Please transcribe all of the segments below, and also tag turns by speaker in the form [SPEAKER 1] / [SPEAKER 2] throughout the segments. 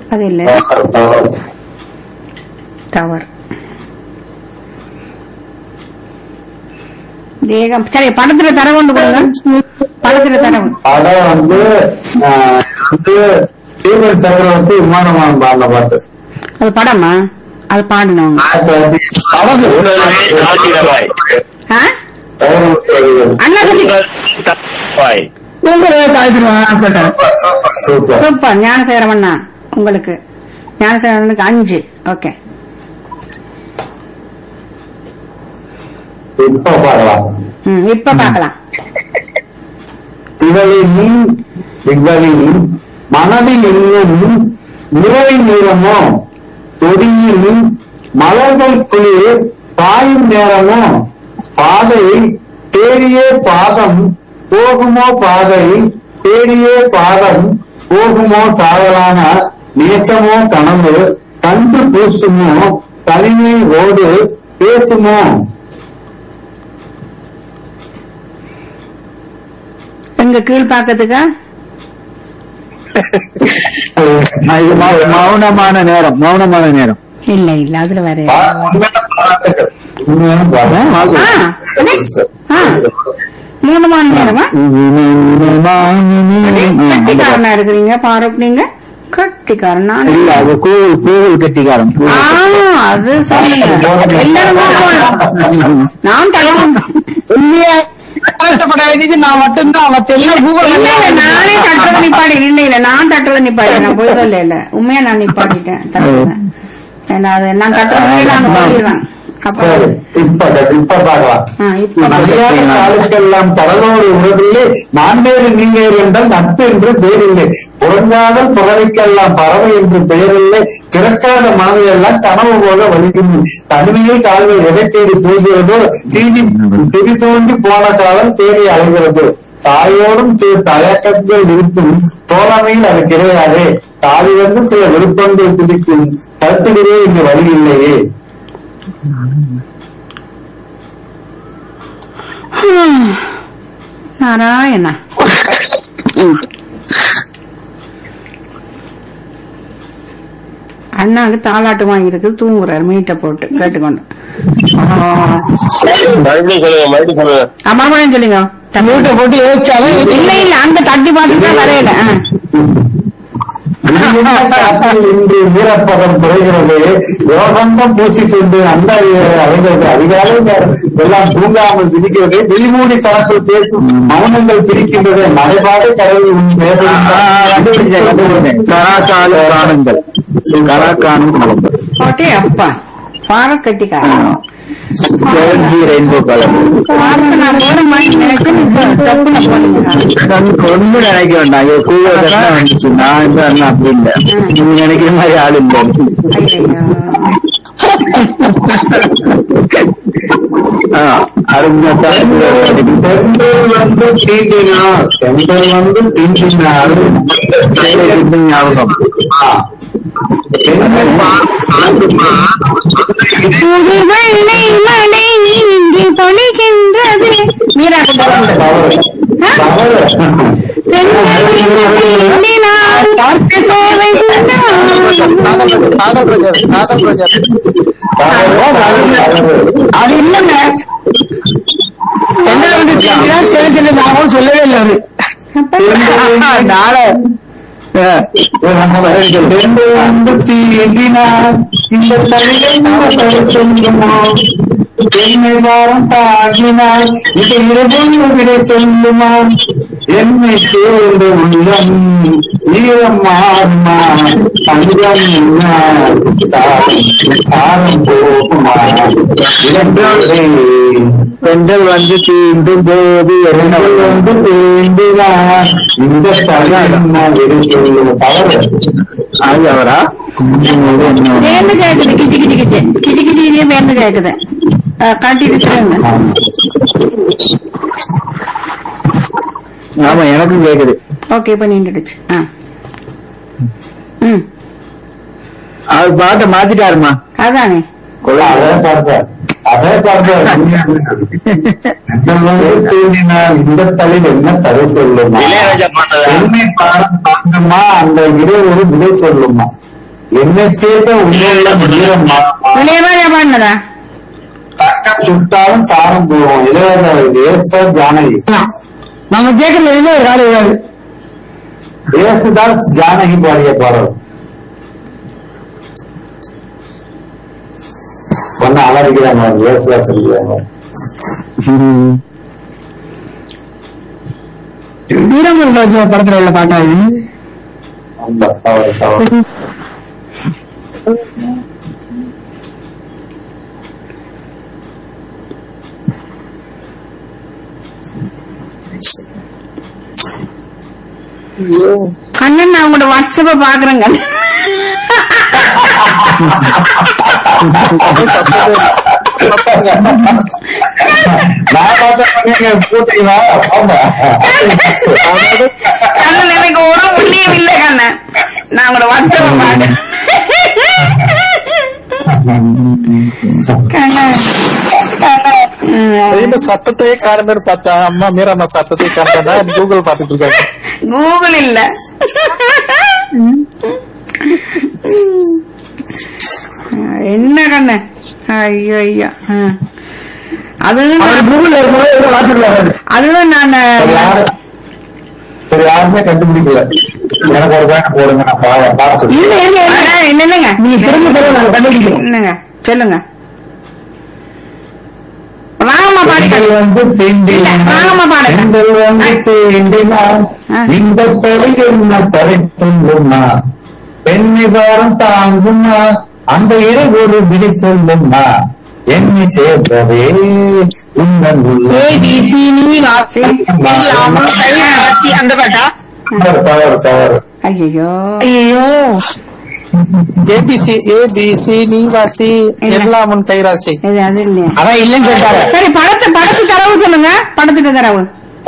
[SPEAKER 1] அது இல்ல டவர் வேகம் சரி படத்துல தர கொண்டு போங்க படத்துல தரவு
[SPEAKER 2] படம் வந்து ஆஹ், வந்து ஸ்ரீமன் சக்கரவர்த்தி விமானமான பாடல பாட்டு
[SPEAKER 1] அது படமா அது பாடினவங்க
[SPEAKER 2] ஆயிரத்தி தொள்ளாயிரத்தி
[SPEAKER 3] காத்திரவாய்
[SPEAKER 1] ஆ?
[SPEAKER 2] பதினொன்று எழுபது.
[SPEAKER 1] அண்ணா சொல்லி
[SPEAKER 3] வாய்
[SPEAKER 2] சூப்பர்
[SPEAKER 1] சூப்பர் ஞானசேகரமண்ணா உங்களுக்கு ஞானசேகரனுக்கு அஞ்சு ஓகே
[SPEAKER 2] இப்ப பாடலாம்
[SPEAKER 1] ம் இப்ப பார்க்கலாம்
[SPEAKER 2] திவழியின் திவழியின் மனதில் இன்னும் நிறை நிறமோ கொடியின் மலர்கள் குளிர் பாயும் நேரமோ பாதை தேடியே பாதம் போகுமோ பாதை தேடியே பாதம் போகுமோ காதலான நேசமோ கனவு கண்டு பூசுமோ தனிமை ஓடு பேசுமோ
[SPEAKER 1] எங்க கீழ்பாக்கத்துக்கா
[SPEAKER 4] இது மௌ- மௌனமான நேரம் மௌனமான நேரம்
[SPEAKER 1] இல்ல இல்ல அதுல வேற
[SPEAKER 2] உண்மையான பாடல்.
[SPEAKER 1] ஆ, அடே. ஆ. மூணு மணி நேரமா கட்டிக்காரனா இருக்கிறீங்க பாரூக் நீங்க கட்டிக்காரன் நான்
[SPEAKER 4] இல்ல அது கூகுள் கூகுள் கட்டிக்காரன்
[SPEAKER 1] ஆ, அது சொல்லுங்க எல்லாரும் போகணும். நான் தள்ளணும்
[SPEAKER 5] உண்மையா கஷ்டப்பட வேண்டியது நான் மட்டும்தான் அவ தெரியல கூகுள்
[SPEAKER 1] இல்ல இல்ல நானே தட்டுறத நிப்பாடி இல்ல இல்ல நான் தட்டுறத நிப்பாடி நான் போய் சொல்ல இல்ல உண்மையா நான் நிப்பாட்டிட்டேன் தட்டுறத ஏன்னா அது நான் தட்டுறதே நான் சொல்லிடுறேன் அப்ப
[SPEAKER 2] சரி, இப்ப இப்ப பார்க்கலாம்
[SPEAKER 1] ஆ, இப்ப
[SPEAKER 2] மலையாள காலத்தெல்லாம் கடலோடு உறவில்லை நான் வேறு நீங்க என்றால் நட்பு என்று பேரில்லை புறங்காதல் புறவைக்கெல்லாம் பறவை என்று பெயரில்லை பிறக்காத மனதையெல்லாம் கனவு போல வலிக்கும் தனிமையில் கால்கள் எதை தேடி போகிறதோ தீதி திரி தோண்டி போன காலம் தேடி அலைகிறது தாயோடும் சில தயக்கங்கள் இருக்கும் தோழமையில் அது கிடையாது தாய் வந்து சில விருப்பங்கள் குதிக்கும் கருத்துகிறே இங்கு வழி இல்லையே
[SPEAKER 1] நாராயணா அண்ணாக்கு தாலாட்டு வாங்கியிருக்கு தூங்குறாரு மீட்டை போட்டு கேட்டுக்கொண்டு
[SPEAKER 3] மறுபடியும் சொல்லுங்க மறுபடியும் சொல்லுங்க
[SPEAKER 1] அம்மா கூட சொல்லுங்க
[SPEAKER 5] மூட்டை போட்டு யோசிச்சாலும்
[SPEAKER 1] இல்ல இல்ல அங்க தட்டி பார்த்துட்டு தான் வரையல ஆ.
[SPEAKER 2] காற்றில் இன்று ஈரப்பதம் குறைகிறது யோகந்தம் பூசிக்கொண்டு அந்த அலைகிறது அதிகாலை நேரம் எல்லாம் தூங்காமல் விதிக்கிறது வெளிமூடி தரப்பில் பேசும் மௌனங்கள் பிரிக்கின்றது மலைபாடு கடலில் உன்
[SPEAKER 4] கண்டுபிடிச்சேன் கண்டுபிடிச்சேன் கலாக்கால காணுங்கள் கலாக்காணும் கலந்தது
[SPEAKER 1] ஓகே அப்பா பார கட்டிக்காரன்
[SPEAKER 4] ஜெயந்தி ரெயின்போ கலர்
[SPEAKER 1] பாரத்தை நான் போட மாட்டேன் நினைச்சு இப்ப தப்புன்னு போடுங்க
[SPEAKER 4] ஒண்ணு நினைக்க வேண்டாம் ஐயோ கூகுள் தான் வந்துச்சு நான் இந்த அண்ணா அப்படி இல்ல நீங்க நினைக்கிற மாதிரி ஆள் இல்ல
[SPEAKER 1] ஐயையோ.
[SPEAKER 4] ஆ, அருமையா
[SPEAKER 2] சென்றல் வந்து தீண்டினார் சென்றல் வந்து தீண்டினார்
[SPEAKER 4] ஞாபகம்
[SPEAKER 2] ஆ. என்னை பார்க்குமா?
[SPEAKER 1] புது வெள்ளை மழை இங்கே பொழிகின்றது மீரா கொண்டு
[SPEAKER 2] தவறு தவறு
[SPEAKER 5] காதல் பிரஜர் காதல் பிரஜர்
[SPEAKER 2] அது இல்லங்க
[SPEAKER 5] என்ன வந்துச்சு சேர்த்துல நானும் சொல்லவே இல்லை அவரு
[SPEAKER 4] நாளை
[SPEAKER 2] வந்து தீங்கினார் இந்த தலைகள் சொல்லுமோ என்னை வாரம் தாங்கினார் இது இரவும் விட சொல்லுமா என்னை சேர்ந்த உள்ளம் ஈரம் மாறுமா தங்கம் என்ன சாரம் போகுமா இரண்டே
[SPEAKER 4] பெண்கள் வந்து தீண்டும் போது என்ன
[SPEAKER 2] வந்து தீண்டினார் இந்த தலைகள் சொல்லுவோம் தவறு
[SPEAKER 4] அது அவரா
[SPEAKER 1] வேந்து கேக்குது கிச்சு கிச்சு கிச்சு கிச்சு கிச்சு வேந்து கேக்குது அஹ், கட்டிட்டு சொல்லுங்க
[SPEAKER 4] ஆமா எனக்கும் கேக்குது
[SPEAKER 1] ஓகே இப்ப நின்றுடுச்சு ஆ ம்
[SPEAKER 4] அவர் பாட்டை மாத்திட்டாருமா
[SPEAKER 1] அதானே
[SPEAKER 2] அதே பார்த்தேன் அதே பார்த்தேன் தூண்டினார் இந்த தலையில் என்ன தடை சொல்லுமா
[SPEAKER 3] இளையராஜா பண்ணதா
[SPEAKER 2] என்னை பாடம் தாங்குமா அந்த இடைவெளி விடை சொல்லுமா என்னை சேர்ந்த உள்ள வீரம்
[SPEAKER 1] இளையராஜா பாடினதா
[SPEAKER 2] தக்கம் சுட்டாலும் சாரம் போவோம் இளையராஜா ஏற்ப ஜானகி
[SPEAKER 5] நம்ம கேட்கறது எதுவுமே ஒரு காலம் விடாது
[SPEAKER 2] ஏசுதாஸ் ஜானகி பாடிய பாடல் ஒன்னு அலறிக்கிறாங்க ஏசுதாஸ் இருக்கிறாங்க
[SPEAKER 5] வீரமன் ராஜா படத்துல உள்ள பாட்டா இது
[SPEAKER 2] அந்த தவறு தவறு
[SPEAKER 1] கண்ணன் நான் உங்களோட வாட்ஸ்அப்ப பாக்குறேங்க
[SPEAKER 2] நான் பார்த்தா நீங்க போட்டீங்களா ஆமா
[SPEAKER 1] கண்ணன் எனக்கு ஒரு புள்ளியும் இல்ல கண்ணன் நான் உங்களோட வாட்ஸ்அப்ப பாக்குறேன் கண்ணன்
[SPEAKER 6] இந்த சத்தத்தையே காரணம்னு பார்த்தா அம்மா மீராமா சத்தத்தையே காரணம் கூகுள் பாத்துட்டு இருக்காங்க
[SPEAKER 1] கூகுள் இல்ல என்ன கண்ண ஐயோ ஐயோ ஆ. அதுதான்
[SPEAKER 2] அவர் கூகுள்ல இருக்கும்போது ஏதோ வாட்ஸ்அப்ல வராது.
[SPEAKER 1] அதுதான் நான்
[SPEAKER 2] சரி, யாரு- சரி யாருமே கண்டுபிடிக்கல எனக்கு ஒரு பேண்ட் போடுங்க நான் பாட- பாட சொல்லி
[SPEAKER 1] இல்ல இல்ல இல்ல இல்ல இல்லங்க
[SPEAKER 5] நீ திரும்ப சொல்ல நாங்க கண்டுபிடிக்கிறோம்
[SPEAKER 1] இல்லங்க சொல்லுங்க வாங்கம்மா பாடுங்க
[SPEAKER 2] வந்து தீண்டினான்.
[SPEAKER 1] வாங்கம்மா பாடுங்க.
[SPEAKER 2] பெண்கள் வந்து தீண்டினான்.
[SPEAKER 1] ஆ.
[SPEAKER 2] இந்த தொலை என்ன பறித்துள்ளுமா பெண்ணி பாரம் தாங்குமா அந்த இரு ஒரு விடை சொல்லுமா என்னை சேர்ந்தவே உந்தன் உள்ள
[SPEAKER 5] ஏபிசி நீ வாசி இல்லாமல் கை வாசி அந்த பாட்டா
[SPEAKER 2] தவறு தவறு தவறு
[SPEAKER 1] ஐயோ
[SPEAKER 5] ஐயோ
[SPEAKER 6] ஏபிசி ஏபிசி நீவாசி எல்லாம் உன் கைராசி
[SPEAKER 1] இது அது இல்லையா
[SPEAKER 5] அதான் இல்லைன்னு சொல்லிட்டாரு
[SPEAKER 1] சரி படத்து படத்து தரவு சொல்லுங்க படத்துக்கு தரவு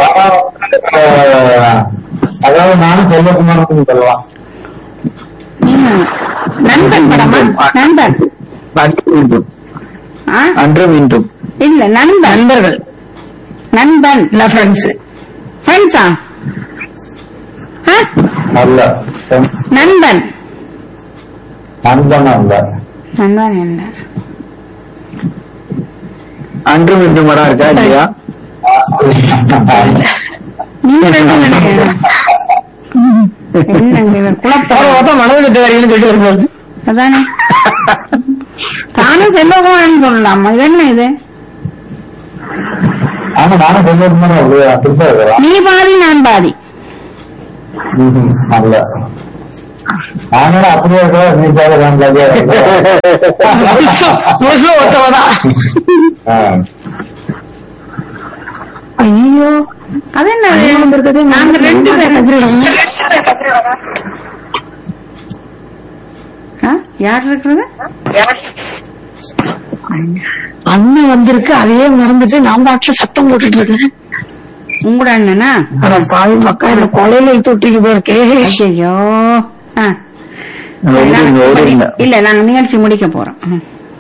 [SPEAKER 2] ஆஹ், அதாவது நானும் செல்வகுமார் சொல்லலாம்
[SPEAKER 1] ம். நண்பன் படமா நண்பன்
[SPEAKER 4] அன்று மீண்டும்
[SPEAKER 1] ஆ?
[SPEAKER 4] அன்று மீண்டும்
[SPEAKER 1] இல்ல நண்பன்
[SPEAKER 5] நண்பர்கள்
[SPEAKER 1] நண்பன்
[SPEAKER 5] இல்ல ஃப்ரெண்ட்ஸ்
[SPEAKER 1] ஃப்ரெண்ட்ஸா
[SPEAKER 2] அல்ல
[SPEAKER 1] நண்பன்
[SPEAKER 2] நண்பன் அல்ல
[SPEAKER 1] நண்பன் இல்ல
[SPEAKER 4] அன்று மீண்டும் படம் இருக்கா இல்லையா
[SPEAKER 1] நீங்க என்ன நினைக்கிறீங்க? என்னங்க இவர் குழப்பம்
[SPEAKER 5] மொத்தம் மனது கட்டு வரையிலும் சொல்லிட்டு வரும்போது
[SPEAKER 1] அதானே தானும் செல்வகுமாரன் சொல்லலாம் இது என்ன இது
[SPEAKER 2] ஆமா நானும் செல்வகுமார் அப்படியே திரும்ப இருக்கிறான்
[SPEAKER 1] நீ பாதி நான் பாதி
[SPEAKER 2] அல்ல நானும் அப்படியே இருக்கிற நீ பாக்க
[SPEAKER 5] முழுசும் ஒருத்தவதான்
[SPEAKER 1] ஐயோ அது என்ன நாங்க ரெண்டு பேரும் ஆ? யார் இருக்கிறது
[SPEAKER 5] அண்ணன் வந்திருக்கு அதையே மறந்துட்டு நான் பாட்டுல சத்தம் போட்டுட்டு இருக்கேன்
[SPEAKER 1] உங்களோட அண்ணனா
[SPEAKER 5] அட பாவி மக்கா என்ன கொலையில தொட்டிக்கு போயிருக்கே
[SPEAKER 1] ஐயோ ஆ.
[SPEAKER 4] ஓடுங்க ஓடுங்க
[SPEAKER 1] இல்ல நாங்க நிகழ்ச்சி முடிக்க போறோம் ம்.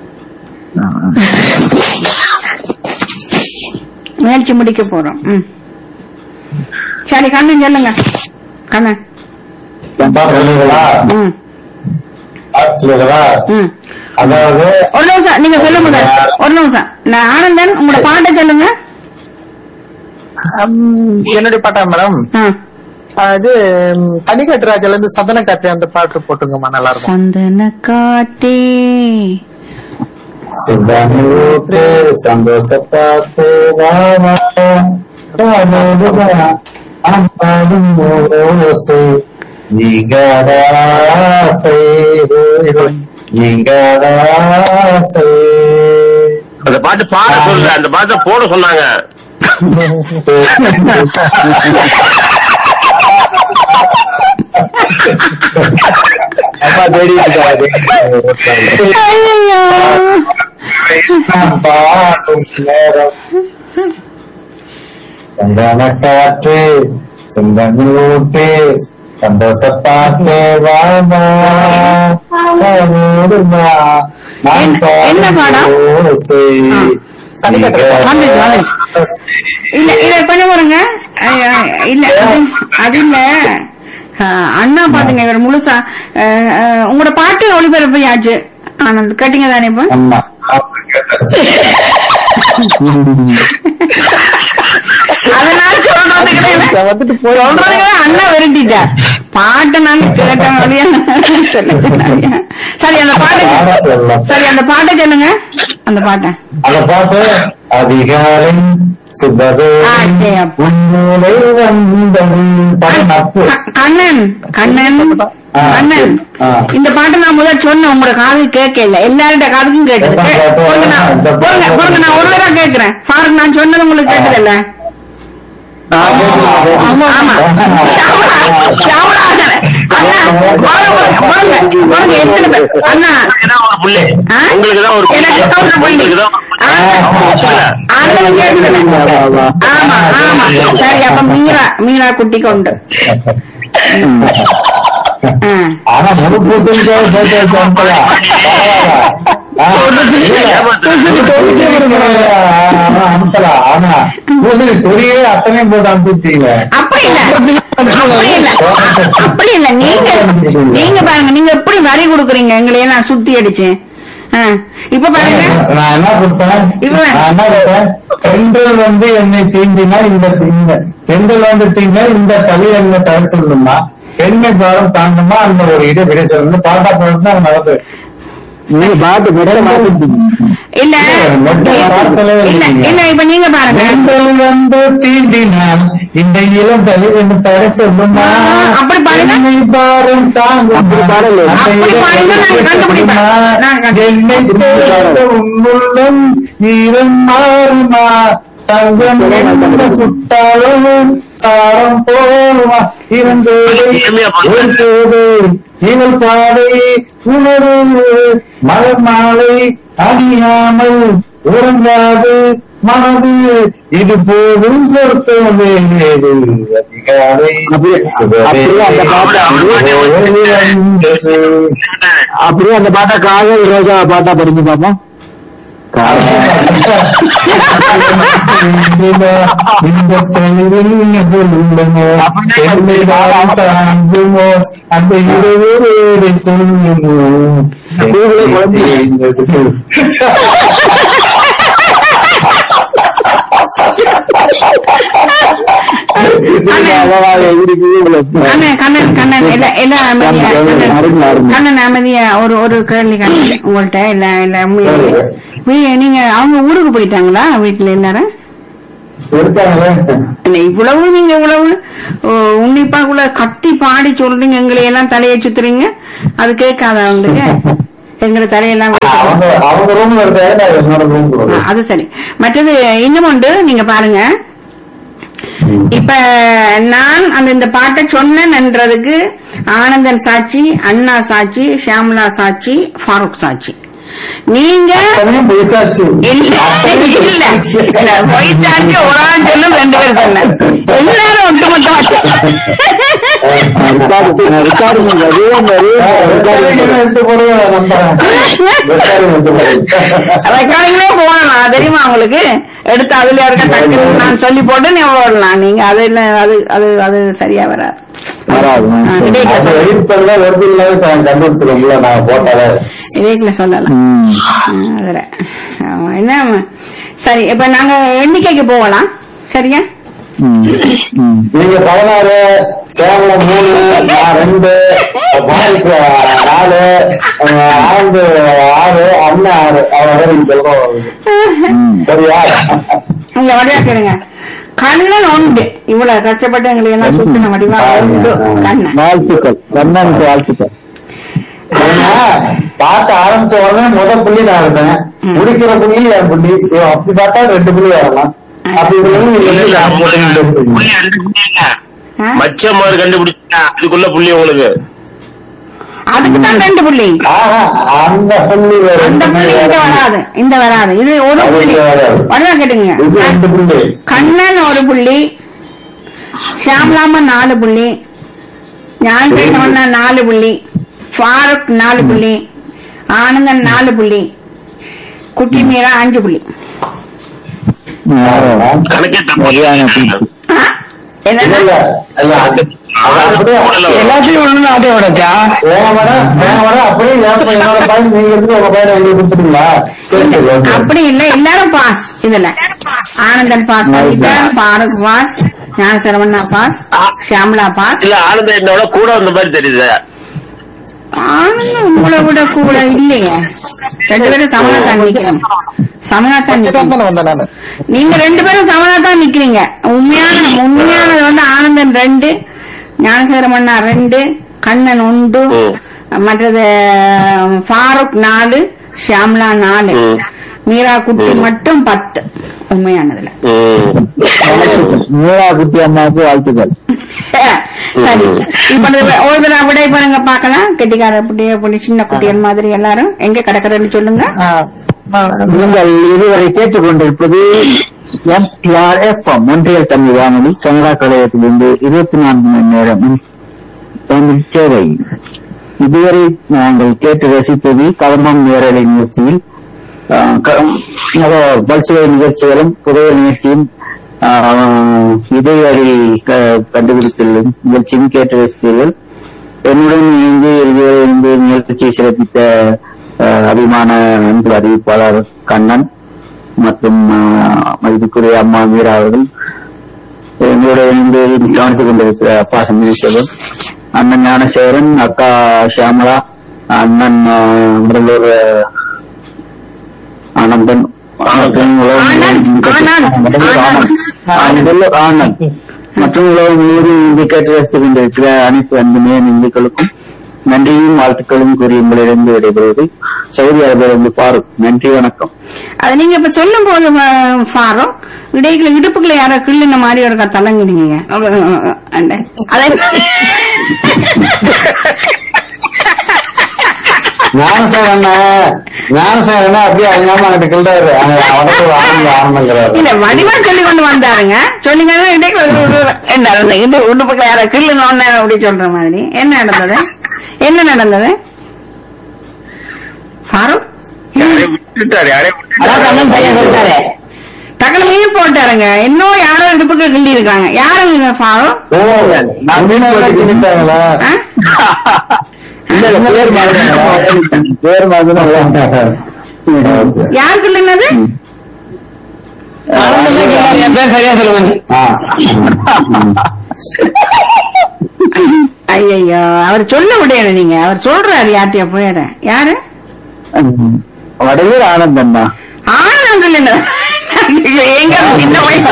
[SPEAKER 1] நிகழ்ச்சி முடிக்க போறோம் ம். சரி கண்ணன் சொல்லுங்க கண்ணன்
[SPEAKER 2] சொல்லுங்களா
[SPEAKER 1] ம்
[SPEAKER 2] சொல்லுங்களா
[SPEAKER 1] ம்
[SPEAKER 2] அதாவது
[SPEAKER 1] ஒரு நிமிஷம் நீங்க சொல்ல முடியாது ஒரு நிமிஷம் நான் ஆனந்தன் உங்களோட பாட்டை சொல்லுங்க
[SPEAKER 6] என்னுடைய பாட்டா மேடம்
[SPEAKER 1] ஆ.
[SPEAKER 6] இது தனிக்காட்டு ராஜால இருந்து சந்தன காற்று அந்த பாட்டு போட்டுங்கம்மா நல்லா இருக்கும்
[SPEAKER 1] சந்தன காட்டே
[SPEAKER 2] சிந்தானூற்று சந்தோஷப்பாத்து வாவா அம்பாடும் ஓசை நீங்காதாசை நீங்காதாசை
[SPEAKER 3] அந்த பாட்டு பாட சொல்லல அந்த பாட்டை போட சொன்னாங்க
[SPEAKER 2] அப்பா தேடி இருக்காரு
[SPEAKER 1] ஐயோ
[SPEAKER 2] பாடும் நேரம் சந்தன காற்று செந்தனூட்டு சந்தோஷப்பாட்டு வாமா ஓடுமா நான்
[SPEAKER 1] என்ன- என்ன பாடம்?
[SPEAKER 2] ஓசை
[SPEAKER 1] வந்துச்சு, இல்ல இல்ல பண்ண போறேங்க ஐயா, இல்ல அது- அது இல்ல ஆஹ், அண்ணா பாட்டுங்க இவர் முழுசா ஆஹ், ஆஹ், உங்களோட பாட்டு ஒளிபரப்பையாச்சு ஆனந்த் கேட்டீங்க தானே இப்ப
[SPEAKER 2] ஆமா அவங்க கேட்டாச்சு.
[SPEAKER 1] அதனால சொல்றதுக்கு
[SPEAKER 6] வந்துட்டு போய்
[SPEAKER 1] சொல்றதுக்கு அண்ணா விரட்டிட்டார் பாட்டை நான் கேட்ட வழியா சொல்ல சொன்னாரியா? சரி அந்த பாட்டை
[SPEAKER 2] நானா சொல்லலாம்.
[SPEAKER 1] சரி அந்த பாட்டை சொல்லுங்க அந்த பாட்டை
[SPEAKER 2] அந்த பாட்டு அதிகாலை சுபதே
[SPEAKER 1] ஆ, சரி, அப்ப.
[SPEAKER 2] உன்னுடைய வந்தது படம் நட்பு
[SPEAKER 1] க- கண்ணன் கண்ணன்
[SPEAKER 2] ஆ,
[SPEAKER 1] கண்ணன்
[SPEAKER 2] ஆ.
[SPEAKER 1] இந்த பாட்டை நான் முதல் சொன்னேன் உங்களோட காது கேட்கல எல்லாருடைய காதுக்கும் கேட்டது
[SPEAKER 2] இந்த பாட்டு,
[SPEAKER 1] பொறுங்க நான்
[SPEAKER 2] இந்த பாட்டு.
[SPEAKER 1] பொறுங்க, பொறுங்க, நான் ஒரு தடவை கேட்கிறேன் ஃபாரூக் நான் சொன்னது உங்களுக்கு கேட்டதில்ல ஆமா ஷாவலா, அண்ணா, பொறுங்க, பொறுங்க, பொறுங்க, எத்தனை பேர்? அண்ணா
[SPEAKER 3] ஒரு புள்ளி
[SPEAKER 1] ஆ?
[SPEAKER 3] உங்களுக்கு தான் ஒரு புள்ளி.
[SPEAKER 1] எனக்கு தான் ஒரு புள்ளி.
[SPEAKER 3] உங்களுக்கு தான் ஒரு புள்ளி.
[SPEAKER 1] ஆ, ஆளுங்க கேட்கல. ஆமா ஆமா சரி அப்ப மீரா மீரா குட்டி கொண்டு ஆ.
[SPEAKER 2] ஆனா முழு பூசணிக்காக சேர்த்து வச்சு அனுப்பலாம். ஆ, ஆனா அனுப்பலாம். ஆனா பூசணி கொடியே அத்தனையும் போட்டு அனுப்பிட்டீங்க
[SPEAKER 1] அப்படி இல்ல அப்படி இல்ல அப்படி இல்ல நீங்க நீங்க பாருங்க நீங்க எப்படி வரி கொடுக்குறீங்க எங்களை எல்லாம் சுத்தி அடிச்சு ஆ, இப்ப பாருங்க
[SPEAKER 2] நான் என்ன கொடுத்தேன்
[SPEAKER 1] இவன்.
[SPEAKER 2] நான் என்ன கொடுத்தேன் பெண்கள் வந்து என்னை தீண்டினா இந்த இந்த பெண்கள் வந்து தீண்டினா இந்த தலை என்ன தலை சொல்லணுமா பெண்மை பாரம் தாண்டமா அந்த ஒரு இதை விட சொல்லணும் பாட்டா போட்டு தான் நடந்து
[SPEAKER 4] நீங்க பாட்டு கடலை மாத்திட்டீங்க
[SPEAKER 1] இல்ல
[SPEAKER 2] மொட்டை வாசலே
[SPEAKER 1] இல்ல
[SPEAKER 2] இல்லைங்க.
[SPEAKER 1] இல்ல இப்ப நீங்க பாருங்க
[SPEAKER 2] பெண்கள் வந்து தீண்டினால் இந்த இளம் தலை என்ன தடை சொல்லுமா
[SPEAKER 1] ஆ, அப்படி பாருங்க.
[SPEAKER 2] பெண்மை பாரம் தாங்கும்
[SPEAKER 4] அப்படி பாடல.
[SPEAKER 2] அந்த
[SPEAKER 1] அப்படி
[SPEAKER 2] இதை
[SPEAKER 1] பாருங்க, நான்
[SPEAKER 2] விட
[SPEAKER 1] கண்டுபிடிப்பேன்.
[SPEAKER 2] சொல்லுமா?
[SPEAKER 1] நான் கண்டு-
[SPEAKER 2] என்னை சேர்ந்த உன்னுள்ளம் ஈரம் மாறுமா தங்கம் என்ன சுட்டாலும் தாரம் போமா இருந்தோடு இருந்தோடு இவள் பாதை உணரு மலர் மாலை அணியாமல் உறங்காது மனது இது போதும் சொர்க்கம் வேறு அதிகாலை
[SPEAKER 4] அப்படியே- அப்படியே அந்த பாட்டு அப்படியே-
[SPEAKER 2] வந்தது.
[SPEAKER 4] அப்படியே அந்த பாட்டை காதல் ரோஜா பாட்டா படிச்சு பாப்போம்
[SPEAKER 2] இந்த பெண்கள் சொல்லுமோ என்னை நான் தாங்குமோ அந்த இருவரோடு சொல்லுமோ
[SPEAKER 4] நீங்களே குழந்தை.
[SPEAKER 1] கண்ணன் கண்ணன் கண்ணன் எல்லாம் எல்லாம் அமைதியா கண்ணன்,
[SPEAKER 4] அருமை, அருமை.
[SPEAKER 1] கண்ணன் அமைதியா ஒரு ஒரு கேள்வி கண்ணன் உங்கள்ட்ட இல்ல இல்ல உண்மையிலே. வீ- நீங்க அவங்க ஊருக்கு போயிட்டாங்களா வீட்டுல எல்லாரும்
[SPEAKER 2] இருக்காங்களே
[SPEAKER 1] இல்ல, இவ்வளவு நீங்க இவ்வளவு ஓ, உன்னிப்பாக்குள்ள கத்தி பாடி சொல்றீங்க எங்களை எல்லாம் தலையை சுத்துறீங்க அது கேட்காத அவங்களுக்கு எங்களை தலையெல்லாம் வெட்டி-
[SPEAKER 2] அவங்க அவங்க ரூம்ல இருக்காங்க நான் என்னோட ரூம்
[SPEAKER 1] ஆ, அது சரி மற்றது இன்னும் உண்டு நீங்க பாருங்க இப்ப நான் அந்த இந்த பாட்டை சொன்னேன்றதுக்கு ஆனந்தன் சாட்சி அண்ணா சாட்சி ஷியாமலா சாட்சி ஃபாரூக் சாட்சி நீங்க
[SPEAKER 2] அத்தனையும் பேசாச்சு
[SPEAKER 1] இல்ல இல்ல இல்ல போயிட்டாச்சு ஒரு ஆள் சொல்லும் ரெண்டு பேர் சொன்ன எல்லாரும் ஒட்டுமொத்தமா
[SPEAKER 4] விசாரிங்க அதே மாதிரி
[SPEAKER 2] ரெக்கார்டிங் எடுத்து போடுங்க நம்புறேன் ரெக்கார்டிங் எடுத்து போடுங்க
[SPEAKER 1] ரெக்கார்டிங்லே போடலாம் தெரியுமா உங்களுக்கு எடுத்து அதுல இருக்க டக்குனு நான் சொல்லி போட்டு நீ போடலாம் நீங்க அது இல்ல அது அது அது சரியா வராது
[SPEAKER 4] வராது
[SPEAKER 1] ஆ, இடையில
[SPEAKER 2] அந்த
[SPEAKER 1] சொல்லலாம்.
[SPEAKER 2] எடிட் பண்ணல வருது இல்லாத கண்டுபிடிச்சிரும்ல நான் போட்டாலே
[SPEAKER 1] இடையில சொல்லலாம்
[SPEAKER 4] ம்.
[SPEAKER 1] ஆ, அதுல ஆமா, என்ன சரி இப்ப நாங்க எண்ணிக்கைக்கு போகலாம் சரியா
[SPEAKER 4] ம். ம்.
[SPEAKER 2] நீங்க பதினாறு கேவலம் மூணு நான் ரெண்டு பாய்க்கு நாலு அஹ் ஆண்டு ஆறு அண்ணன் ஆறு அவ்வளவு நீங்க சொல்றோம் சரியா
[SPEAKER 1] உங்க வடிவா கேளுங்க கண்ணன் உண்டு இவ்வளவு கஷ்டப்பட்டு எங்களுக்கு எல்லாம் சுத்தின வடிவா உண்டு கண்ணன்
[SPEAKER 4] வாழ்த்துக்கள் கண்ணனுக்கு வாழ்த்துக்கள்
[SPEAKER 2] ஏன்னா, பார்க்க ஆரம்பிச்ச உடனே முதல் புள்ளி நான் இருந்தேன் முடிக்கிற புள்ளி என் புள்ளி ஐயோ, அப்படி பார்த்தா ரெண்டு புள்ளி வரலாம் அப்படி இருந்தாலும் நீங்க எப்படி நான் போட்டுக்கிட்டு இருக்கீங்க?
[SPEAKER 3] புள்ளி ரெண்டு புள்ளிங்க.
[SPEAKER 1] ஆ?
[SPEAKER 3] மச்சமாறு கண்டுபிடிச்சா அதுக்குள்ள புள்ளி உங்களுக்கு
[SPEAKER 1] அதுக்கு தான் ரெண்டு புள்ளி
[SPEAKER 2] ஆஹா, அந்த புள்ளி வேற
[SPEAKER 1] அந்த
[SPEAKER 2] இந்த
[SPEAKER 1] புள்ளி
[SPEAKER 2] புள்ளி
[SPEAKER 1] இந்த
[SPEAKER 2] வேற.
[SPEAKER 1] வராது இந்த வராது இது ஒரு
[SPEAKER 2] அது
[SPEAKER 1] புள்ளி
[SPEAKER 2] இங்க வராது.
[SPEAKER 1] வடிவா கேட்டுங்க
[SPEAKER 2] இது ரெண்டு புள்ளி
[SPEAKER 1] கண்ணன் ஒரு புள்ளி ஷியாம்லாமன் நாலு புள்ளி ஞாயிற்றுக்கிழமை நாலு புள்ளி ஃபாரூக் நாலு புள்ளி ஆனந்தன் நாலு புள்ளி குட்டி மீரா அஞ்சு புள்ளி
[SPEAKER 3] கணக்கே தப்பு
[SPEAKER 4] சரியான புள்ளி.
[SPEAKER 1] ஆ?
[SPEAKER 2] இல்ல
[SPEAKER 1] என்னன்னா
[SPEAKER 2] இல்ல இல்ல, அந்த அப்படியே
[SPEAKER 5] எல்லாத்தையும் ஒண்ணு அதே விடச்சா
[SPEAKER 2] வேக வர வேக வர அப்படியே என் பையன், என்னோட பையன் நீங்க இருந்து உங்க பையனை எங்களுக்கு கொடுத்துட்டீங்களா சரி சரி ஓகே.
[SPEAKER 1] அப்படி இல்ல எல்லாரும் பாஸ் இதுல ஆனந்தன் பாஸ் பண்ணிட்டார் Bharath pass Gnanasaravanna pass Shyamala pass
[SPEAKER 3] இல்ல ஆனந்த என்னோட கூட வந்த மாதிரி தெரியுது
[SPEAKER 1] ஆனந்தம் உங்களை விட கூட இல்லையே ரெண்டு பேரும் சமனா தான் நிக்கிறோம் சமனா தான் நிக்கிறோம்
[SPEAKER 6] தானே வந்தேன் நானு
[SPEAKER 1] நீங்க ரெண்டு பேரும் சமனா தான் நிக்கிறீங்க உண்மையான உண்மையானது வந்து ஆனந்தன் ரெண்டு ஞானசேகரமண்ணா ரெண்டு கண்ணன் உண்டு
[SPEAKER 3] ம்.
[SPEAKER 1] மற்றது ஃபாரூக் நாலு ஷியாம்லா நாலு
[SPEAKER 3] ம்.
[SPEAKER 1] மீரா குட்டி மட்டும் பத்து உண்மையானதுல
[SPEAKER 3] ம்.
[SPEAKER 4] மீரா குட்டி அம்மாவுக்கு வாழ்த்துக்கள்
[SPEAKER 1] சரி இப்ப இந்த ஒரு தடவை விடை பாருங்க பாக்கலாம் கெட்டிக்கார குட்டி அப்படி சின்ன குட்டிகள் மாதிரி எல்லாரும் எங்க கிடக்குறதுன்னு சொல்லுங்க
[SPEAKER 6] ஆ, நான்
[SPEAKER 4] நீங்கள் இதுவரை கேட்டுக்கொண்டிருப்பது எம்டிஆர்எஃப்எம் ஒன்றியல் தமிழ் வானொலி கனடா கழகத்திலிருந்து இருபத்தி நான்கு மணி நேரம் தமிழ் சேவை இதுவரை நாங்கள் கேட்டு ரசித்தது கதம்பம் நேரலை நிகழ்ச்சியில் ஆஹ், க- அதாவது பல்சுவை நிகழ்ச்சிகளும் புதைய நிகழ்ச்சியும் ஆஹ், இதயடி க- கண்டுபிடித்தல் நிகழ்ச்சியும் கேட்டு ரசித்தீர்கள் என்னுடன் இணைந்து இதுவரை இருந்து நிகழ்ச்சியை சிறப்பித்த ஆஹ், அபிமான அன்பு அறிவிப்பாளர் கண்ணன் மற்றும் ஆஹ், மதிப்புக்குரிய அம்மா மீரா அவர்கள் எங்களோட இணைந்து கவனித்துக் கொண்டிருக்கிற அப்பா சந்திரசேகரன் அண்ணன் ஞானசேகரன் அக்கா ஷியாமலா அண்ணன் ஆஹ், முதல்வர் ஆஹ், ஆனந்தன் மற்றும் உலகம்
[SPEAKER 1] ஆனந்த், ஆனந்த்,
[SPEAKER 4] முதல்வர்
[SPEAKER 1] ஆனந்த்.
[SPEAKER 4] ஆனந்த். முதல்வர் ஆனந்த் மற்றும் உலகம் முழுவதும் இங்கு கேட்டு ரசித்துக் கொண்டிருக்கிற அனைத்து அன்புமே இந்துக்களுக்கும் நன்றியும் வாழ்த்துக்களும் கூறி உங்களிடந்து விடைபெறுவது சவுதி அரேபியிலிருந்து பாருக் நன்றி வணக்கம்
[SPEAKER 1] அது நீங்க இப்ப சொல்லும் போது அஹ், ஃபாரூக் இடைக்குள்ள இடுப்புக்குள்ள யாரோ கிள்ளுன மாதிரி ஒரு தலங்குறீங்க அந்த அதை
[SPEAKER 2] ஞானசேகரண்ண ஞானசேகரண்ண அப்படியே அறியாம அங்கிட்ட கிள்றாரு அவனுக்கு ஆனந்த ஆனந்தங்கிறாரு
[SPEAKER 1] இல்ல வடிவா சொல்லி கொண்டு வந்தாருங்க சொல்லுங்க இடைக்குள்ள ஒரு- ஒரு- என்ன நடந்தது? இந்த உடுப்புக்குள்ள யாரோ கிள்ளுனோன்னு அப்படி சொல்ற மாதிரி என்ன நடந்தது என்ன நடந்தது ஃபாரூக்
[SPEAKER 3] யாரையும் விட்டுட்டாரு யாரையும்
[SPEAKER 5] அதான் கண்ணன் பையன் சொல்லிட்டாரு
[SPEAKER 1] தகவலையும் போட்டாருங்க இன்னும் யாரோ இடுப்புக்கு கிள்ளி இருக்காங்க யாருங்க ஃபாரூக்
[SPEAKER 2] ஓ நான் மீன் போட்டு கிள்ளிட்டாங்களா
[SPEAKER 1] ஆ?
[SPEAKER 4] இல்ல, இல்ல, பேர் மாறுதல். பேர் மாறுதல்.
[SPEAKER 1] யார் கிள்ளுனது
[SPEAKER 5] என் பேர் சரியா சொல்லுங்க
[SPEAKER 1] ஐயோ அவர் சொல்ல முடியாது நீங்க அவர் சொல்றாரு யார்கிட்டயா போயிட யாரு
[SPEAKER 4] ம். வடையூர் ஆனந்தம் தான்
[SPEAKER 1] ஆனந்தம் கிள்ளுனது எங்க சின்ன வயசு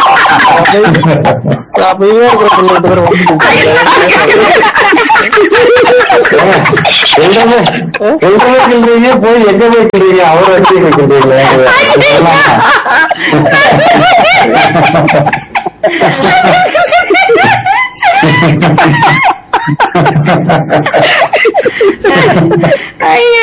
[SPEAKER 6] அப்படியே இருக்கிற பிள்ளை ரெண்டு பேரும்
[SPEAKER 2] எங்கமே எங்கமே கிள்றீங்க போய் எங்க போய் கிள்றீங்க அவரை வச்சு கிள்றீங்களே
[SPEAKER 1] ஐயோ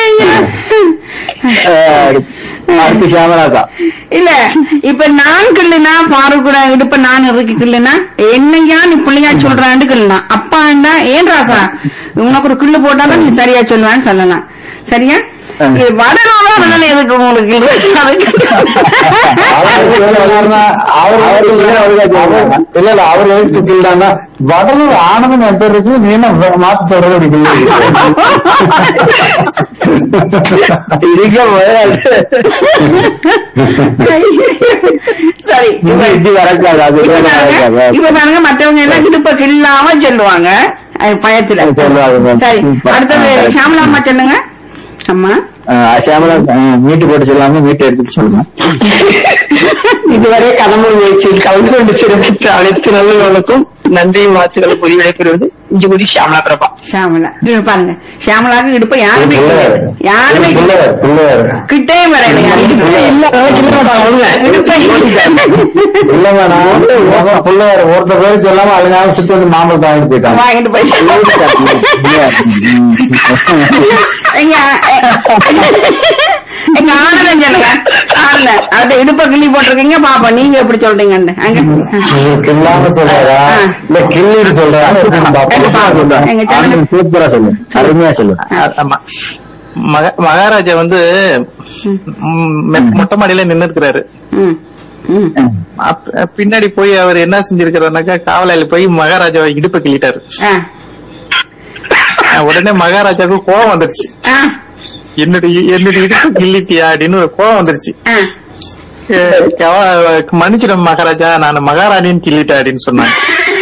[SPEAKER 4] அஹ், அடுத்து சியாமலாக்கா
[SPEAKER 1] இல்ல இப்ப நான் கிள்ளுனா பாரு கூட இடுப்ப நான் இருக்கு கிள்ளுனா என்னையா நீ பிள்ளையா சொல்றான்னு கிள்ளுனா அப்பா இருந்தா ஏன் ராசா உனக்கு ஒரு கிள்ளு போட்டாதான் நீ சரியா சொல்லுவான்னு சொல்லலாம் சரியா இது வடனால வடல எதுக்கு உங்களுக்கு இது? அதுக்கு-
[SPEAKER 2] இல்ல இல்ல அவர் எழுத்து கிள்டான்னா வடலூர் ஆனந்தம் என் பேர் இருக்கு நீ என்ன மாத்து சொல்றது
[SPEAKER 4] இருக்க முதல்ல
[SPEAKER 1] சரி
[SPEAKER 4] இப்ப இப்படி வரக்கூடாது அது
[SPEAKER 1] இப்ப
[SPEAKER 4] வேற
[SPEAKER 1] பாருங்க,
[SPEAKER 4] வரக்கூடாது.
[SPEAKER 1] இப்ப பாருங்க மற்றவங்க எல்லாம் இடுப்ப கில்லாம சொல்லுவாங்க அது பயத்துல
[SPEAKER 4] சொல்லுவாங்க.
[SPEAKER 1] சரி அடுத்தது ஷாமலா அம்மா சொல்லுங்க அம்மா
[SPEAKER 4] அஹ், சியாமலா அஹ், மீட்டு போட்டு சொல்லாம மீட்டு எடுத்துட்டு சொல்லுங்க
[SPEAKER 5] இதுவரை கடம்பூர் முயற்சியில் கலந்து கொண்டு சிறப்பித்த அனைத்து நல்லவர்களுக்கும் நன்றியும் வாழ்த்துக்களை புரிய விடைபெறுவது இஞ்சிகுடி ஷியாமலா பிரபா
[SPEAKER 1] ஷாமலா இது பாருங்க ஷாமலாக்கு இடுப்ப யாருமே
[SPEAKER 2] பிள்ளையார்
[SPEAKER 1] யாருமே
[SPEAKER 2] பிள்ளையார் பிள்ளையார்
[SPEAKER 1] கிட்டே வரையில இடுப்பை
[SPEAKER 2] இல்ல வேணாம் பிள்ளையார் ஒருத்தர் பேர் சொல்லாம அதுனால சுத்தி வந்து மாம்பழம் தாங்கிட்டு போயிட்டாங்க
[SPEAKER 1] வாங்கிட்டு போய் எங்க எங்க ஆனந்தம் சொல்லுங்க ஆனந்தம் அவர்கிட்ட இடுப்ப கிள்ளி போட்டிருக்கீங்க பாப்பா நீங்க எப்படி சொல்றீங்கன்னு அங்க
[SPEAKER 2] கில்லாம சொல்றாரா இல்ல கிள்ளிட்டு சொல்றாரா
[SPEAKER 1] எங்க சொல்லுங்க
[SPEAKER 4] ஆனந்த் சூப்பரா சொல்லு அருமையா சொல்லு
[SPEAKER 6] ஆமா மக- மகாராஜா வந்து ம், மெ- மொட்டை மாடியில நின்னு இருக்கிறாரு
[SPEAKER 1] ம் ம்.
[SPEAKER 6] அப்ப- பின்னாடி போய் அவர் என்ன செஞ்சிருக்கிறாருனாக்கா காவலாளி போய் மகாராஜாவை இடுப்பை கிள்ளிட்டாரு
[SPEAKER 1] ஆ,
[SPEAKER 6] அஹ் உடனே மகாராஜாவுக்கு கோவம் வந்துருச்சு
[SPEAKER 1] ஆ,
[SPEAKER 6] என்னுடைய என்னுடைய இடுப்பு கிள்ளிட்டியா அப்படின்னு ஒரு கோவம் வந்துருச்சு
[SPEAKER 1] ஆ.
[SPEAKER 6] அஹ் கவ- மன்னிச்சிடும் மகாராஜா நான் மகாராணின்னு கிள்ளிட்டேன் அப்படின்னு சொன்னாங்க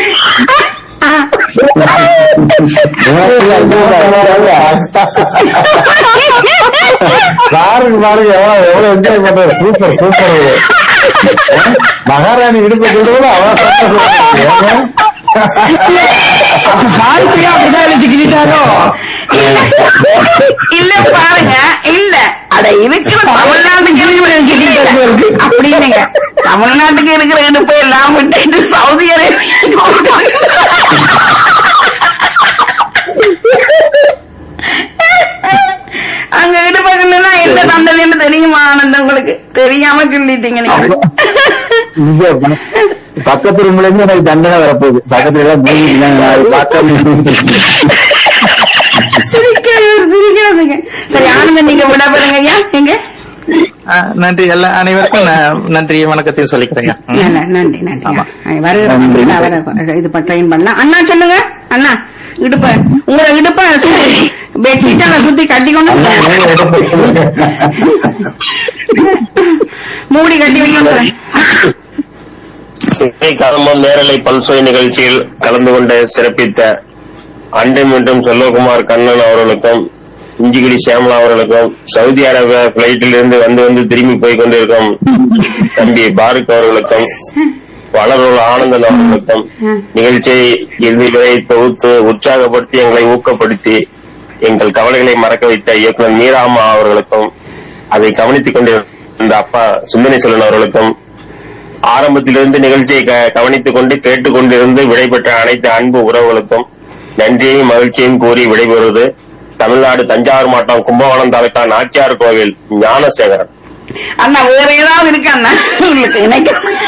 [SPEAKER 2] பாருங்க பாருங்க எவ்வளவு எவ்வளவு என்ஜாய் பண்றாரு சூப்பர் சூப்பர் மகாராணி இடுப்பு சொல்றது அவ்வளவு
[SPEAKER 5] வாழ்க்கையா அப்படிதான் எழுதி கிழிட்டாரோ
[SPEAKER 1] இல்ல பாருங்க இல்ல அட இருக்கிற தமிழ்நாட்டுக்கு இருக்கிற அப்படின்னுங்க தமிழ்நாட்டுக்கு இருக்கிற இடுப்பு எல்லாம் விட்டுட்டு சவுதி அங்க இடுப்பா எந்த தந்தனைன்னு தெரியுமா ஆனந்தம் உங்களுக்கு தெரியாம கிள்ளிட்டீங்க நீங்க
[SPEAKER 4] இங்க பக்கத்து ரூம்ல இருந்து எனக்கு தண்டனை வரப்போகுது பக்கத்துல எல்லாம் மூடிட்டு அது பார்க்காம
[SPEAKER 1] சிரிக்காதீங்க, சிரிக்காதீங்க சரி ஆனந்தம் நீங்க விட பாருங்க ஐயா எங்க
[SPEAKER 6] அஹ் நன்றி எல்லா அனைவருக்கும் நான் நன்றி வணக்கத்தையும் சொல்லிக்கிறேங்க ம்.
[SPEAKER 1] ந- நன்றி நன்றி
[SPEAKER 6] ஆமா.
[SPEAKER 1] வர
[SPEAKER 4] நன்றி.
[SPEAKER 1] வர இது ட்ரெயின் பண்ணலாம் அண்ணா சொல்லுங்க அண்ணா இடுப்ப உங்களை இடுப்ப பெட்ஷீட் சுத்தி கட்டி கொண்டு மூடி கட்டி வைக்கணும்
[SPEAKER 3] இசை கதம்பம் நேரலை பல்சுவை நிகழ்ச்சியில் கலந்து கொண்டு சிறப்பித்த அண்டை மற்றும் செல்வகுமார் கண்ணன் அவர்களுக்கும் இஞ்சிகுடி சியாமலா அவர்களுக்கும் சவுதி அரேபியா பிளைட்டில் இருந்து வந்து வந்து திரும்பி போய் கொண்டிருக்கும் தம்பி பாருக் அவர்களுக்கும் வளருள்ள ஆனந்தன் அவர்களுக்கும் நிகழ்ச்சியை இறுதி வரை தொகுத்து உற்சாகப்படுத்தி எங்களை ஊக்கப்படுத்தி எங்கள் கவலைகளை மறக்க வைத்த இயக்குனர் மீராமா அவர்களுக்கும் அதை கவனித்துக் கொண்டிருந்த அப்பா சிந்தனை செல்வன் அவர்களுக்கும் ஆரம்பத்திலிருந்து நிகழ்ச்சியை க- கவனித்துக் கொண்டு கேட்டுக்கொண்டிருந்து விடைபெற்ற அனைத்து அன்பு உறவுகளுக்கும் நன்றியையும் மகிழ்ச்சியையும் கூறி விடைபெறுவது தமிழ்நாடு தஞ்சாவூர் மாவட்டம் கும்பகோணம் தாலுகா நாச்சியார் கோவில் ஞானசேகரன்
[SPEAKER 1] அண்ணா வேற ஏதாவது இருக்கு அண்ணா உங்களுக்கு இணைக்க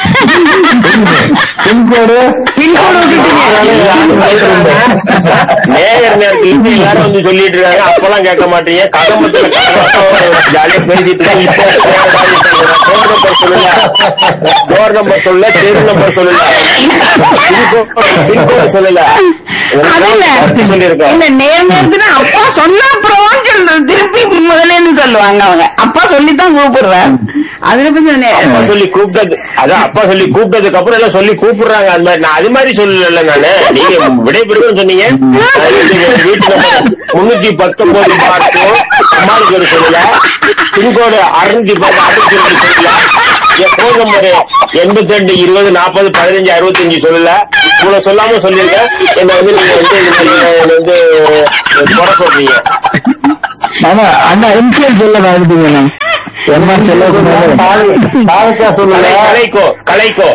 [SPEAKER 2] பின்கோடு
[SPEAKER 1] பின்கோடு விட்டுட்டீங்க.
[SPEAKER 3] நேயர் நேரத்தில் இருந்து எல்லாரும் வந்து சொல்லிட்டு இருக்காங்க அப்பெல்லாம் கேட்க மாட்டீங்க கதம்பத்துல ஜாலியா பேசிட்டு இருக்காங்க. இப்போ டோர் நம்பர் சொல்லுங்க டோர் நம்பர் சொல்ல தெரு நம்பர் சொல்லல பின்கோடு சொல்லல
[SPEAKER 1] அது இல்ல.
[SPEAKER 3] சொல்லியிருக்கோம்
[SPEAKER 1] இல்ல நேர் நேரத்துல அப்பா சொன்னா அப்புறம் சொல்றது திருப்பி முதல்ல இருந்து சொல்லுவாங்க அவங்க அப்பா சொல்லித்தான் கூப்பிடுறேன் அதுல கொஞ்சம் நே-
[SPEAKER 3] அப்பா சொல்லி கூப்பிட்டது அதான் அப்பா சொல்லி கூப்பிட்டதுக்கு அப்புறம் எல்லாம் சொல்லி கூப்பிடுறாங்க அந்த மாதிரி நான் அது மாதிரி சொல்லல நானு நீங்க விடைபெறுன்னு சொன்னீங்க அது வந்து வீட்டு நம்பர் முன்னூத்தி பத்தொன்பது பார்க்கும் அம்மாளுக்கு ஒரு சொல்லல பின்கோடு அறுநூத்தி பத்து அறுநூத்தி ரெண்டு சொல்லல என் போன் நம்பர் எண்பத்தி ரெண்டு இருபது நாற்பது பதினஞ்சு அறுபத்தஞ்சு சொல்லல இவ்வளவு சொல்லாம சொல்லியிருக்கேன் என்ன வந்து நீங்க வந்து இதுல என்னை வந்து குறை சொல்றீங்க
[SPEAKER 4] ஆனா அண்ணா இன்சியல் சொல்ல மறந்துட்டீங்க என்ன சொல்ல சொன்னாரு
[SPEAKER 2] தாலுக்கா சொல்லல
[SPEAKER 3] கலை- கலைக்கோ கலைக்கோ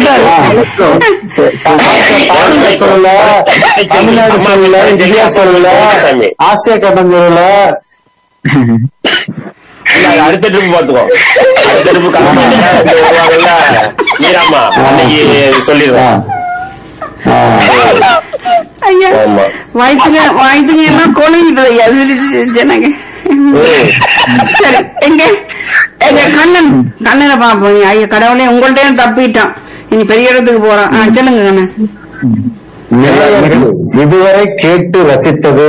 [SPEAKER 2] சொல்லல தமிழ்நாடு சொல்லல இந்தியா சொல்லல ஆசிய கண்டம் சொல்லல
[SPEAKER 3] இல்ல, அது அடுத்த ட்ரிப் பாத்துக்கோ அடுத்த ட்ரிப் வருவாங்கல்ல மீராமா அன்னைக்கு சொல்லிடுறேன்
[SPEAKER 1] ஐயா
[SPEAKER 3] ஆமா.
[SPEAKER 1] வயிற்றுங்க வயிற்றுங்க எல்லாம் கொழுங்கிட்டு ஐயா சிரிச்சு ஜனங்க சரி எங்க எங்க கண்ணன் கண்ணனை பாப்போம் ஐயா கடவுளே உங்கள்கிட்டயும் தப்பிட்டான் இனி பெரிய இடத்துக்கு போறோம் ஆ, சொல்லுங்க கண்ணன்
[SPEAKER 2] இதுவரை கேட்டு ரசித்தது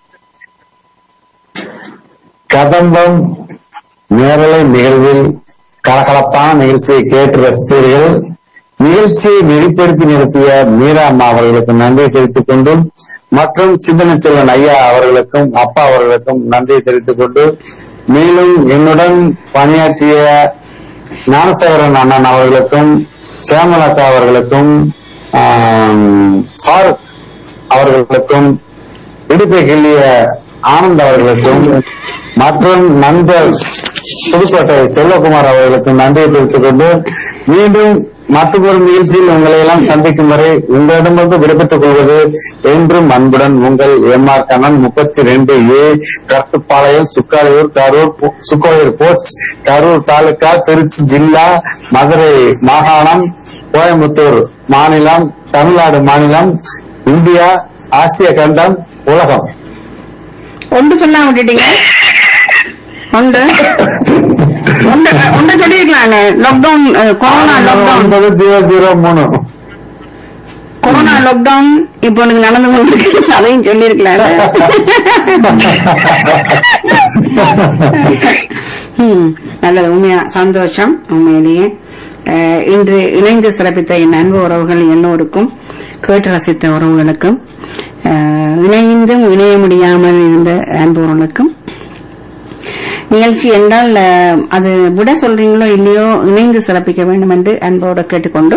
[SPEAKER 2] கதம்பம் நேரலை நிகழ்வில் கலகலப்பான நிகழ்ச்சியை கேட்டு ரசித்தீர்கள் நிகழ்ச்சியை நெறிப்படுத்தி நடத்திய மீரா அம்மா அவர்களுக்கு நன்றி தெரிவித்துக் கொண்டும் மற்றும் சிந்தனை செல்வன் ஐயா அவர்களுக்கும் அப்பா அவர்களுக்கும் நன்றி தெரிவித்துக் கொண்டு மேலும் என்னுடன் பணியாற்றிய ஞானசேகரன் அண்ணன் அவர்களுக்கும் சேமலதா அவர்களுக்கும் ஆம், ஃபாரூக் அவர்களுக்கும் விடுப்பை கிள்ளிய ஆனந்த் அவர்களுக்கும் மற்றும் நண்பர் புதுக்கோட்டை செல்வகுமார் அவர்களுக்கும் நன்றியை தெரிவித்துக் கொண்டு மீண்டும் மற்றொரு நிகழ்ச்சியில் உங்களை எல்லாம் சந்திக்கும் வரை உங்களிடமிருந்து விடைபெற்றுக் கொள்வது என்றும் அன்புடன் உங்கள் எம் ஆர் கண்ணன் முப்பத்தி ரெண்டு ஏ கட்டுப்பாளையம் சுக்காலியூர் கரூர் போ- சுக்கோயூர் போஸ்ட் கரூர் தாலுகா திருச்சி ஜில்லா மதுரை மாகாணம் கோயம்புத்தூர் மாநிலம் தமிழ்நாடு மாநிலம் இந்தியா ஆசிய கண்டம் உலகம்
[SPEAKER 1] ஒன்று சொன்னா விட்டுட்டீங்க ஒன்று உண்ட உண்ட சொல்லிருக்கலாம் லாக்டவுன் கொரோனா லாக்டவுன்
[SPEAKER 2] ஒன்பது ஜீரோ ஜீரோ மூணு
[SPEAKER 1] கொரோனா லாக்டவுன் இப்போ எனக்கு நடந்து கொண்டிருக்கு அதையும் சொல்லியிருக்கலாம் ம், நல்லது உண்மையா சந்தோஷம் உண்மையிலேயே அஹ், இன்று இணைந்து சிறப்பித்த என் அன்பு உறவுகள் எல்லோருக்கும் கேட்டு ரசித்த உறவுகளுக்கும் அஹ், இணைந்தும் இணைய முடியாமல் இருந்த அன்பு உறவுகளுக்கும் நிகழ்ச்சி என்றால் அஹ், அது விட சொல்றீங்களோ இல்லையோ இணைந்து சிறப்பிக்க வேண்டும் என்று அன்போடு கேட்டுக்கொண்டு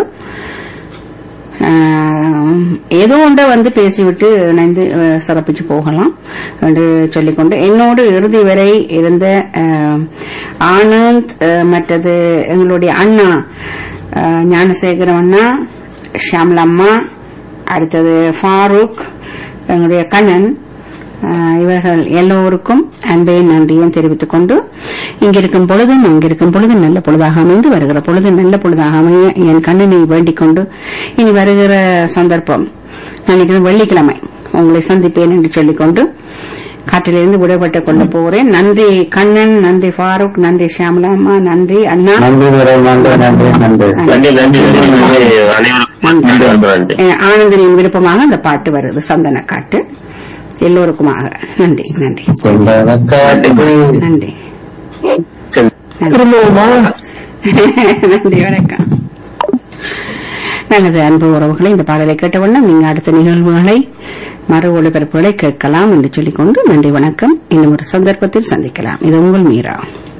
[SPEAKER 1] ஆஹ், ஏதோ ஒன்றை வந்து பேசிவிட்டு இணைந்து அஹ், சிறப்பிச்சு போகலாம் என்று சொல்லிக்கொண்டு என்னோடு இறுதி வரை இருந்த ஆஹ், ஆனந்த் ஆஹ், மற்றது எங்களுடைய அண்ணா ஆஹ், ஞானசேகரம் அண்ணா ஷியாமலம்மா அடுத்தது ஃபாரூக் எங்களுடைய கண்ணன் ஆஹ், இவர்கள் எல்லோருக்கும் அன்பையும் நன்றியும் தெரிவித்துக் கொண்டு இங்கிருக்கும் பொழுதும் அங்கிருக்கும் பொழுது நல்ல பொழுதாக அமைந்து வருகிற பொழுது நல்ல பொழுதாக அமைய என் கண்ணனை வேண்டிக் கொண்டு இனி வருகிற சந்தர்ப்பம் நினைக்கிறேன் வெள்ளிக்கிழமை உங்களை சந்திப்பேன் என்று சொல்லிக்கொண்டு காற்றிலிருந்து விடுபட்டுக் கொண்டு போகிறேன் நன்றி கண்ணன் நன்றி ஃபாரூக் நன்றி ஷியாமலாமா நன்றி அண்ணா
[SPEAKER 2] நன்றி நிறை நன்றி நன்றி நன்றி
[SPEAKER 3] நன்றி நன்றி நன்றி நன்றி அனைவருக்கும் நன்றி அன்பு நன்றி
[SPEAKER 1] அஹ், ஆனந்தனின் விருப்பமாக அந்த பாட்டு வருது சந்தன காட்டு எல்லோருக்குமாக நன்றி நன்றி
[SPEAKER 2] சொந்தன காட்டுக்கு
[SPEAKER 1] நன்றி
[SPEAKER 3] சரி.
[SPEAKER 1] நன்றி.
[SPEAKER 5] திரும்பவுமா
[SPEAKER 1] நன்றி வணக்கம் நல்லது அன்பு உறவுகளை இந்த பாடலை கேட்டவுடன் நீங்க அடுத்த நிகழ்வுகளை மறு ஒளிபரப்புகளை கேட்கலாம் என்று சொல்லிக்கொண்டு நன்றி வணக்கம் இன்னும் ஒரு சந்தர்ப்பத்தில் சந்திக்கலாம் இது உங்கள் Meera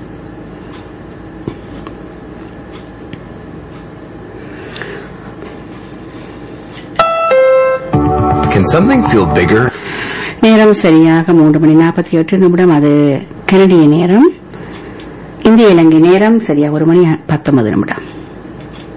[SPEAKER 7] Can something feel bigger?
[SPEAKER 1] நேரம் சரியாக மூன்று மணி நாற்பத்தி எட்டு நிமிடம் அது கனடிய நேரம் இந்திய இலங்கை நேரம் சரியாக ஒரு மணி பத்தொன்பது நிமிடம்